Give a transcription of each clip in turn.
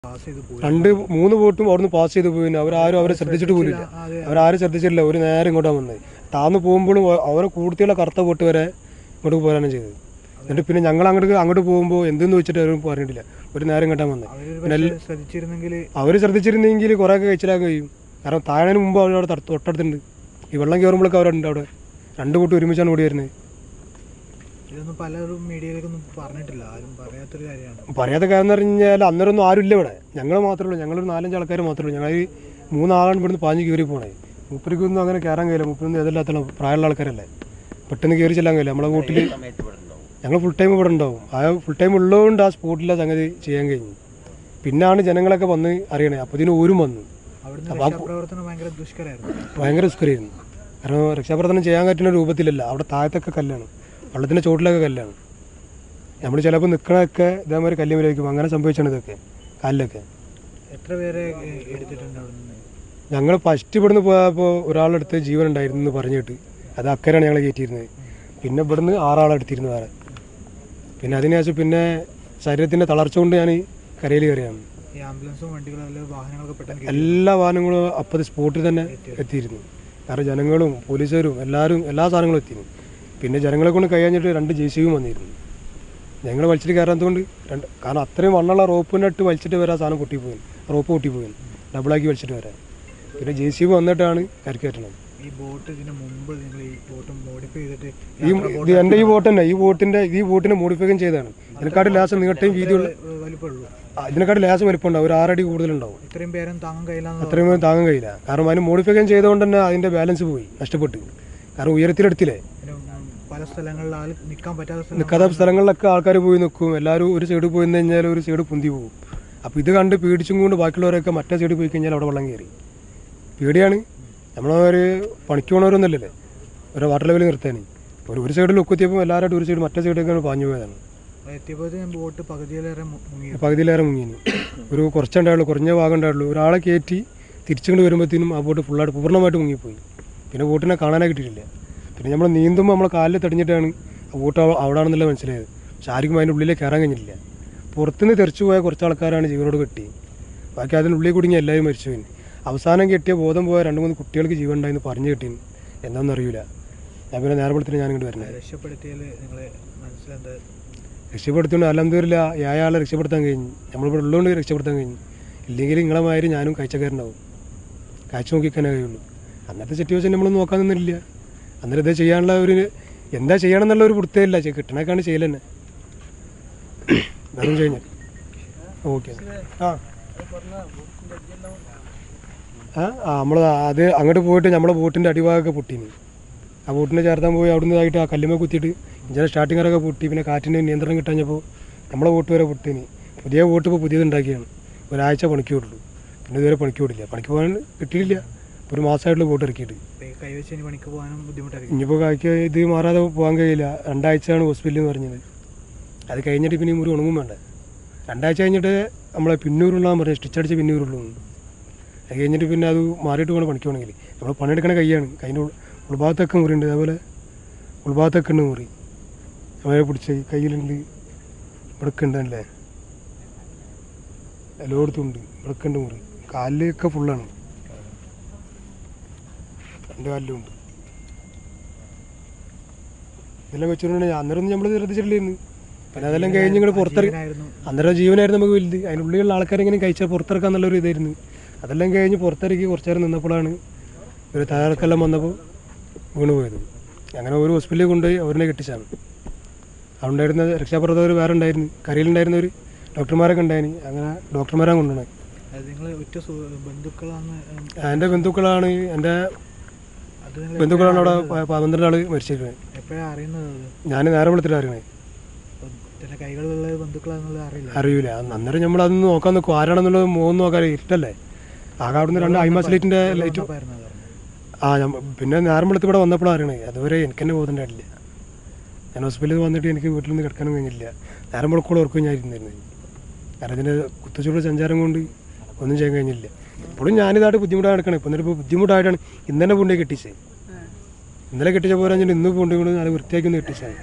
Pass ചെയ്ത് പോയി രണ്ട് മൂന്ന് ബോട്ടും അവിടുന്ന് പാസ് ചെയ്ത് പോയി അവരാരും അവരെ ശ്രദ്ധിച്ചിട്ട് പോലും ഇല്ല അതെ അവരാരും ശ്രദ്ധിച്ചിട്ടില്ല ഒരു നേരം ഇങ്ങോട്ടാണ് വന്നത് താന്ന് പോകുമ്പോഴും അവ- അവരെ കൂടുതലുള്ള കറുത്ത ബോട്ട് വരെ ഇങ്ങോട്ട് പോരാണ് ചെയ്തത് എന്നിട്ട് പിന്നെ ഞങ്ങൾ അങ്ങോട്ട് അങ്ങോട്ട് പോകുമ്പോൾ എന്തെന്ന് വെച്ചിട്ട് അവരും പറഞ്ഞിട്ടില്ല ഒരു നേരം ഇങ്ങോട്ടാ വന്നത് അവരൊരു പിന്നെ പക്ഷേ ശ്രദ്ധിച്ചിരുന്നെങ്കിൽ അവർ ശ്രദ്ധിച്ചിരുന്നെങ്കിൽ കുറേ ഒക്കെ കഴിച്ചിലാക്കാൻ കഴിയും കാരണം താഴെ മുമ്പ് അവരവിടെ തൊട്ട് തൊട്ടടുത്തുണ്ട് ഈ വെള്ളം കയറുമ്പോഴൊക്കെ അവരുണ്ട് അവിടെ രണ്ട് കൂട്ടം ഒരുമിച്ചാണ് ഓടി വരുന്നത് ഇതൊന്നും പലരും മീഡിയയിലേക്കൊന്നും പറഞ്ഞിട്ടില്ല ആരും പറയാത്തൊരു കാര്യമാണ് പറയാത്ത കാര്യം എന്ന് പറഞ്ഞു കഴിഞ്ഞാൽ അന്നേരമൊന്നും ആരും ഇല്ല ഇവിടെ ഞങ്ങൾ മാത്രമേ ഉള്ളൂ ഞങ്ങളൊരു നാലഞ്ച് ആൾക്കാർ മാത്രമേ ഉള്ളൂ ഞങ്ങൾ ഈ മൂന്നാളാണ് ഇവിടുന്ന് പാഞ്ഞ് കയറി പോണേ മൂപ്പരിക്കൊന്നും അങ്ങനെ കയറാൻ കഴിയില്ല മൂപ്പരൊന്നും ഏതല്ലാത്ത പ്രായമുള്ള ആൾക്കാരല്ലേ പെട്ടെന്ന് കയറി ചെല്ലാൻ കഴിയില്ല നമ്മളെ വീട്ടിൽ ഞങ്ങൾ ഫുൾ ടൈം ഇവിടെ ഉണ്ടാവും ആ ഫുൾ ടൈം ഉള്ളതുകൊണ്ട് ആ സ്പോട്ടിൽ ആ സംഗതി ചെയ്യാൻ കഴിഞ്ഞു പിന്നാണ് ജനങ്ങളൊക്കെ വന്ന് അറിയണേ അപ്പോൾ ഇതിന് ഊരും വന്നു അവിടുന്ന് രക്ഷാപ്രവർത്തനം ഭയങ്കര ദുഷ്കരമായിരുന്നു ഭയങ്കര റിസ്കറിയായിരുന്നു കാരണം രക്ഷാപ്രവർത്തനം ചെയ്യാൻ പറ്റുന്ന രൂപത്തിലല്ല അവിടെ താഴത്തൊക്കെ കല്ലാണ് വെള്ളത്തിൻ്റെ ചോട്ടിലൊക്കെ കല്ലാണ് നമ്മൾ ചിലപ്പോൾ നിൽക്കണതൊക്കെ ഇതേമാതിരി കല്ലുമേലായിരിക്കും അങ്ങനെ സംഭവിച്ചാണ് ഇതൊക്കെ കാലിലൊക്കെ എത്ര പേരെ ഏ, എടുത്തിട്ടുണ്ട് അവിടുന്ന് ഞങ്ങൾ ഫസ്റ്റ് ഇവിടുന്ന് പോയപ്പോൾ ഒരാളെടുത്ത് ജീവൻ ഉണ്ടായിരുന്നു എന്ന് പറഞ്ഞിട്ട് അത് അക്കരാണ് ഞങ്ങൾ കയറ്റിയിരുന്നത് പിന്നെ ഇവിടുന്ന് ആറാളെടുത്തിരുന്നു വേറെ പിന്നെ അതിനുശേഷം പിന്നെ ശരീരത്തിൻ്റെ തളർച്ച കൊണ്ട് ഞാൻ കരയിൽ കയറിയാണ് ഈ ആംബുലൻസും വണ്ടികളും അല്ലെങ്കിൽ വാഹനങ്ങളൊക്കെ പെട്ടെന്ന് കയറി. എല്ലാ വാഹനങ്ങളും അപ്പോൾ സ്പോട്ടിൽ തന്നെ എത്തിയിരുന്നു കാരണം ജനങ്ങളും പോലീസുകാരും എല്ലാവരും എല്ലാ സാധനങ്ങളും എത്തിയിരുന്നു പിന്നെ ജനങ്ങളെ കൊണ്ട് കഴിയാഞ്ഞിട്ട് രണ്ട് ജെ സി ബിയും വന്നിരുന്നു ഞങ്ങൾ വലിച്ചിട്ട് കയറാത്തതുകൊണ്ട് രണ്ട് കാരണം അത്രയും വണ്ണുള്ള റോപ്പിനിട്ട് വലിച്ചിട്ട് വരാൻ സാധനം പൊട്ടിപ്പോയി റോപ്പ് പൊട്ടിപ്പോയി ഡബിളാക്കി വലിച്ചിട്ട് വരാൻ പിന്നെ ജെ സി ബി വന്നിട്ടാണ് കരക്കയറ്റണം ഈ ബോട്ട് ഇതിന് മുമ്പ് നിങ്ങൾ ഈ ബോട്ട് മോഡിഫൈ ചെയ്തിട്ട് ഈ ഇത് എൻ്റെ ഈ ബോട്ട് തന്നെ ഈ ബോട്ടിൻ്റെ ഈ ബോട്ടിനെ മോഡിഫിക്കേഷൻ ചെയ്തതാണ് ഇതിനെക്കാട്ട് ലാസം നീട്ടയും വീതിയുള്ള ഏ, വലിപ്പമുള്ളൂ ആ, ഇതിനെക്കാട്ട് ലാസം വലിപ്പമുണ്ടാവും ഒരു ആറടി കൂടുതലുണ്ടാവും ഇത്രയും പേരും താങ്ങാൻ കഴിയില്ല അത്രയും പേര് താങ്ങാൻ കഴിയില്ല കാരണം അതിന് മോഡിഫിക്കേഷൻ ചെയ്തുകൊണ്ട് തന്നെ അതിൻ്റെ ബാലൻസ് പോയി നഷ്ടപ്പെട്ടു കാരണം ഉയരത്തിലെടുത്തില്ലേ പിന്നെ ഉം, പല സ്ഥലങ്ങളിൽ ആൾ നിൽക്കാൻ പറ്റാത്ത സ്ഥലം നിൽക്കാത്ത സ്ഥലങ്ങളിലൊക്കെ ആൾക്കാർ പോയി നിൽക്കും എല്ലാവരും ഒരു സൈഡ് പോയി നിന്ന് കഴിഞ്ഞാൽ ഒരു സൈഡ് പൊന്തി പോകും അപ്പോൾ ഇത് കണ്ട് പേടിച്ചും കൊണ്ട് ബാക്കിയുള്ളവരൊക്കെ മറ്റേ സൈഡിൽ പോയി കഴിഞ്ഞാൽ അവിടെ വെള്ളം കയറി പേടിയാണ് നമ്മളൊരു പണിക്ക് പോണവരൊന്നുമല്ലല്ലേ ഒരു വാട്ടർ ലെവലിൽ നിർത്താൻ ഒരു ഒരു സൈഡിൽ ഒക്കെത്തിയപ്പോൾ എല്ലാവരും ഒരു സൈഡ് മറ്റേ സൈഡിലേക്കാണ് പാഞ്ഞു പോയതാണ് എത്തിയപ്പോഴത്തേക്കും ബോട്ട് പകുതിയിലേറെ മു- മുങ്ങി പകുതിയിലേറെ മുങ്ങിനി ഒരു കുറച്ചുണ്ടായുള്ളൂ കുറഞ്ഞ ഭാഗം ഉണ്ടായുള്ളൂ ഒരാളെ കയറ്റി തിരിച്ചുകൊണ്ട് വരുമ്പോഴത്തേനും ആ ബോട്ട് ഫുള്ളായിട്ട് പൂർണ്ണമായിട്ട് മുങ്ങിപ്പോയി പിന്നെ ബോട്ടിനെ കാണാനേ കിട്ടിയിട്ടില്ല പിന്നെ നമ്മൾ നീന്തുമ്പോൾ നമ്മളെ കാലിൽ തടിഞ്ഞിട്ടാണ് ആ ബോട്ട് അവ- അവിടാണെന്നുള്ള മനസ്സിലായത് പക്ഷെ ആർക്കും അതിൻ്റെ ഉള്ളിലേക്ക് കയറാൻ കഴിഞ്ഞില്ല പുറത്തുനിന്ന് തെറിച്ചു പോയ കുറച്ച് ആൾക്കാരാണ് ജീവനോട് കെട്ടി ബാക്കി അതിനുള്ളിൽ കുടുങ്ങി എല്ലാവരും മരിച്ചു പോയി അവസാനം കെട്ടിയ ബോധം പോയ രണ്ട് മൂന്ന് കുട്ടികൾക്ക് ജീവൻ ഉണ്ടായെന്ന് പറഞ്ഞു കിട്ടീന് എന്താണെന്ന് അറിയില്ല ഞാൻ പിന്നെ നേരപ്പെടുത്തിന് ഞാൻ ഇങ്ങോട്ട് വരുന്നത് രക്ഷപ്പെടുത്തിയാൽ നിങ്ങളെ മനസ്സിലെന്താ രക്ഷപ്പെടുത്തുകൊണ്ട് അലന്തൂരില്ല അയാളെ രക്ഷപ്പെടുത്താൻ കഴിഞ്ഞു നമ്മളിവിടെ ഉള്ളതുകൊണ്ട് രക്ഷപ്പെടുത്താൻ കഴിഞ്ഞു ഇല്ലെങ്കിൽ നിങ്ങളെ മാതിരി ഞാനും കാഴ്ചക്കാരനാവും കാഴ്ച നോക്കിക്കാനേ കഴിയുള്ളൂ അന്നത്തെ സിറ്റുവേഷൻ നമ്മൾ നോക്കാൻ നിന്നില്ല അന്നേരം ഇത് ചെയ്യാനുള്ള ഒരു എന്താ ചെയ്യണം എന്നുള്ള ഒരു വൃത്തിയില്ല കിട്ടണക്കാണ് ചെയ്യൽ തന്നെ അതും കഴിഞ്ഞാൽ ഓക്കെ ആ ആ നമ്മൾ അത് അങ്ങോട്ട് പോയിട്ട് നമ്മളെ ബോട്ടിൻ്റെ അടിഭാഗമൊക്കെ പൊട്ടീനി ആ ബോട്ടിനെ ചേർത്താൻ പോയി അവിടുന്ന് ഇതായിട്ട് ആ കല്ലുമ കുത്തിയിട്ട് ഇഞ്ചിനെ സ്റ്റാർട്ടിങ്ങറൊക്കെ പൊട്ടി പിന്നെ കാറ്റിന് നിയന്ത്രണം കിട്ടാഞ്ഞപ്പോൾ നമ്മളെ ബോട്ട് വരെ പൊട്ടീനി പുതിയ ബോട്ട് ഇപ്പോൾ പുതിയത് ഉണ്ടാക്കിയാണ് ഒരാഴ്ച പണിക്ക് വിടുള്ളൂ പിന്നെ ഇതുവരെ പണിക്ക് വിടില്ല പണിക്ക് പോകാൻ കിട്ടിയില്ല ഇപ്പോൾ ഒരു മാസമായിട്ടുള്ള ബോട്ട് ഇറക്കിയിട്ട് ഇപ്പൊ ഈ കൈവച്ച് ഇനി പണിക്ക് പോകാനും ബുദ്ധിമുട്ടായിരിക്കും ഇനിയിപ്പോൾ കായ്ക്ക് ഇത് മാറാതെ പോകാൻ കഴിയില്ല രണ്ടാഴ്ചയാണ് ഹോസ്പിറ്റലിൽ എന്ന് പറഞ്ഞത് അത് കഴിഞ്ഞിട്ട് പിന്നെ ഈ മുറി ഉണങ്ങും വേണ്ട രണ്ടാഴ്ച കഴിഞ്ഞിട്ട് നമ്മളെ പിന്നൂറുള്ളാന്ന് പറഞ്ഞു സ്റ്റിച്ച് അടിച്ച് പിന്നൂറുള്ളൂ അത് കഴിഞ്ഞിട്ട് പിന്നെ അത് മാറിയിട്ട് വേണം പണിക്ക് പോകണമെങ്കിൽ നമ്മൾ പണിയെടുക്കണ കൈയാണ് കൈൻ്റെ ഉൾ- ഉൾഭാഗത്തൊക്കെ മുറിയുണ്ട് അതേപോലെ ഉൾഭാഗത്തൊക്കെ ഉണ്ട് മുറി അവരെ പിടിച്ച് കയ്യിലുണ്ട് ഇവിടെയൊക്കെ ഉണ്ടല്ലേ എല്ലായിടത്തും ഉണ്ട് ഇവിടെയൊക്കെ ഉണ്ട് മുറി കാലിലൊക്കെ ഫുള്ളാണ് രണ്ട് കാലിലും ഉണ്ട് ഇതെല്ലാം വെച്ചിട്ടുണ്ടെങ്കിൽ അന്നേരം നമ്മൾ ശ്രദ്ധിച്ചിട്ടില്ലായിരുന്നു പിന്നെ അതെല്ലാം കഴിഞ്ഞ് ഇങ്ങോട്ട് പുറത്തിറങ്ങി ജീവനായിരുന്നു അന്നേരം ജീവനായിരുന്നു നമുക്ക് വലുത് അതിനുള്ളിലുള്ള ആൾക്കാരെങ്ങനെ കഴിച്ചാൽ പുറത്തിറക്കാൻ എന്നുള്ളൊരു ഇതായിരുന്നു അതെല്ലാം കഴിഞ്ഞ് പുറത്തിറക്കി കുറച്ച് നേരം നിന്നപ്പോഴാണ് ഒരു തയ്യാറെടുക്കെല്ലാം വന്നപ്പോൾ വീണ് പോയത് അങ്ങനെ ഒരു ഹോസ്പിറ്റലിൽ കൊണ്ടുപോയി അവരിനെ കെട്ടിച്ചാണ് അവിടെ ഉണ്ടായിരുന്ന രക്ഷാപ്രവർത്തകർ വേറെ ഉണ്ടായിരുന്നു കരയിലുണ്ടായിരുന്നവർ ഡോക്ടർമാരൊക്കെ ഉണ്ടായിരുന്നു അങ്ങനെ ഡോക്ടർമാരാണ് കൊണ്ടുപോണത് അത് നിങ്ങൾ ഒറ്റ സു- ബന്ധുക്കളാണ് ഉം, എൻ്റെ ബന്ധുക്കളാണ് എൻ്റെ അത് നിങ്ങൾ ബന്ധുക്കളാണ് അവിടെ പ- പന്ത്രണ്ട് ആൾ മരിച്ചിരിക്കുന്നത് എപ്പോഴാണ് അറിയുന്നത് അത് ഞാൻ നേരം വെളുത്തിട്ട് അറിയണേ ഇപ്പം ചില കൈകളുള്ള ബന്ധുക്കളാണെന്നുള്ളത് അറിയില്ല അറിയൂല അന്ന് അന്നേരം നമ്മൾ അതൊന്ന് നോക്കാൻ നോക്കും ആരാണെന്നുള്ളത് മുഖം നോക്കാൻ ഇഷ്ടല്ലേ ആകെ അവിടുന്ന് രണ്ട് ഐമാസ് ലൈറ്റിൻ്റെ ലൈറ്റ് ഉറപ്പായിരുന്നു അത് ആ ഞമ്മ പിന്നെ നേരം വെളുത്ത് ഇവിടെ വന്നപ്പോഴാണ് അറിയണേ അതുവരെ എനിക്ക് തന്നെ ബോധമുണ്ടായിട്ടില്ല ഞാൻ ഹോസ്പിറ്റലിൽ വന്നിട്ട് എനിക്ക് വീട്ടിൽ നിന്ന് കിടക്കാനും കഴിഞ്ഞില്ല നേരം വെളുക്കോളം ഉറക്കം ഞാൻ ഇരുന്നിരുന്നത് കാരണം ഇതിൻ്റെ കുത്തച്ചൂട് സഞ്ചാരം കൊണ്ട് ഒന്നും ചെയ്യാൻ കഴിഞ്ഞില്ല ഇപ്പോഴും ഞാനിതായിട്ട് ബുദ്ധിമുട്ടാണ് കിടക്കണം ഇപ്പം എന്നിട്ട് ഇപ്പോൾ ബുദ്ധിമുട്ടായിട്ടാണ് ഇന്ന് തന്നെ പൂണ്ടി കെട്ടിച്ചത് ഇന്നലെ കെട്ടിച്ച പോരാ ഞാൻ ഇന്ന് പൂണ്ടി കൊണ്ട് നല്ല വൃത്തിയാക്കി ഒന്ന് കെട്ടിച്ചത്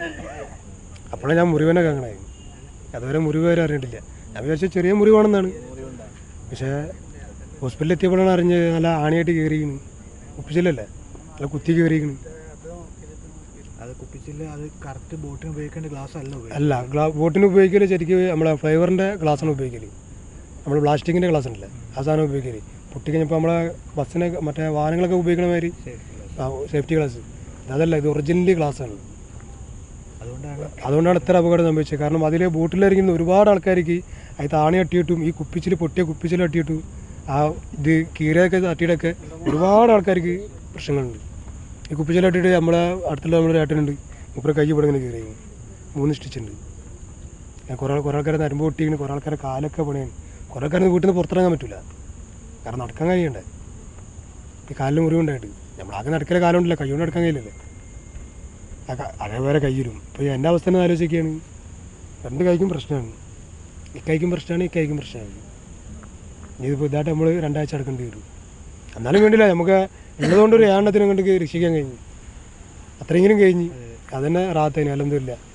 അപ്പോഴാണ് ഞാൻ മുറിവനെ കാണണേ അതുവരെ മുറിവ് വരെ അറിഞ്ഞിട്ടില്ല ഞാൻ വിചാരിച്ച ചെറിയ മുറിവാണെന്നാണ് പക്ഷേ ഹോസ്പിറ്റലിൽ എത്തിയപ്പോഴാണ് അറിഞ്ഞ് നല്ല ആണിയായിട്ട് കയറിയിരിക്കണ് ഒപ്പിച്ചില്ലല്ലേ നല്ല കുത്തി കയറിയിരിക്കണ് അത് കുപ്പിച്ചില്ല അത് കറക്റ്റ് ബോട്ടിന് ഉപയോഗിക്കേണ്ട ഗ്ലാസ് അല്ല ഉപയോഗിക്കുന്നത് അല്ല ഗ്ലാ ബോട്ടിന് ഉപയോഗിക്കൽ ശരിക്കും നമ്മളെ ഫ്ലേവറിൻ്റെ ഗ്ലാസ്സാണ് ഉപയോഗിക്കൽ നമ്മൾ പ്ലാസ്റ്റിക്കിൻ്റെ ഗ്ലാസ് ഉണ്ടല്ലേ ആ സാധനം ഉപയോഗിക്കൽ പൊട്ടിക്കഴിഞ്ഞപ്പോൾ നമ്മളെ ബസ്സിനെ മറ്റേ വാഹനങ്ങളൊക്കെ ഉപയോഗിക്കണ മാതിരി സേഫ്റ്റി ഗ്ലാസ് അതല്ല ഇത് ഒറിജിനലി ഗ്ലാസ്സാണ് അതുകൊണ്ടാണ് അതുകൊണ്ടാണ് ഇത്ര അപകടം സംഭവിച്ചത് കാരണം അതിൽ ബോട്ടിലിറങ്ങുന്ന ഒരുപാട് ആൾക്കാർക്ക് അത് താണി തട്ടിയിട്ടും ഈ കുപ്പിച്ചിൽ പൊട്ടിയ കുപ്പിച്ചിൽ തട്ടിയിട്ടും ആ ഇത് കീരയൊക്കെ തട്ടിയിട്ടൊക്കെ ഒരുപാട് ആൾക്കാർക്ക് പ്രശ്നങ്ങളുണ്ട് ഈ കുപ്പിച്ചിൽ തട്ടിയിട്ട് നമ്മളെ അടുത്തുള്ള നമ്മളൊരു ഏട്ടനുണ്ട് മുപ്പര കൈ ഇവിടെ ഇങ്ങനെ കയറി മൂന്ന് സ്റ്റിച്ച് ഉണ്ട് കുറേ കുറേ ആൾക്കാരെ നരമ്പ് പൊട്ടിയാണ് കുറേ ആൾക്കാരെ കാലൊക്കെ പണിയാണ് കുറേ ആൾക്കാരെ വീട്ടിൽ നിന്ന് പുറത്തിറങ്ങാൻ പറ്റില്ല കാരണം നടക്കാൻ കഴിയണ്ടേ ഈ കാലിന് മുറിവുണ്ടായിട്ട് നമ്മളാകെ നടക്കലെ കാലം ഉണ്ടല്ലോ കൈ കൊണ്ട് നടക്കാൻ കഴിയില്ലല്ലേ ആ ക- അതേപോലെ കയ്യിലും ഇപ്പോൾ എൻ്റെ അവസ്ഥ തന്നെ ആലോചിക്കുകയാണ് രണ്ട് കൈക്കും പ്രശ്നമാണ് ഇക്കൈക്കും പ്രശ്നമാണ് ഇക്കൈക്കും പ്രശ്നമാണ് ഇതിപ്പോൾ ഇതായിട്ട് നമ്മൾ രണ്ടാഴ്ച അടക്കേണ്ടി വരും എന്നാലും വേണ്ടില്ല നമുക്ക് ഉള്ളതുകൊണ്ട് ഒരു ഏണ്ണത്തിനെ കൊണ്ട് രക്ഷിക്കാൻ കഴിഞ്ഞു അത്രയെങ്കിലും കഴിഞ്ഞ് അതന്നെ റാത്തേനും അല്ലെന്നില്ല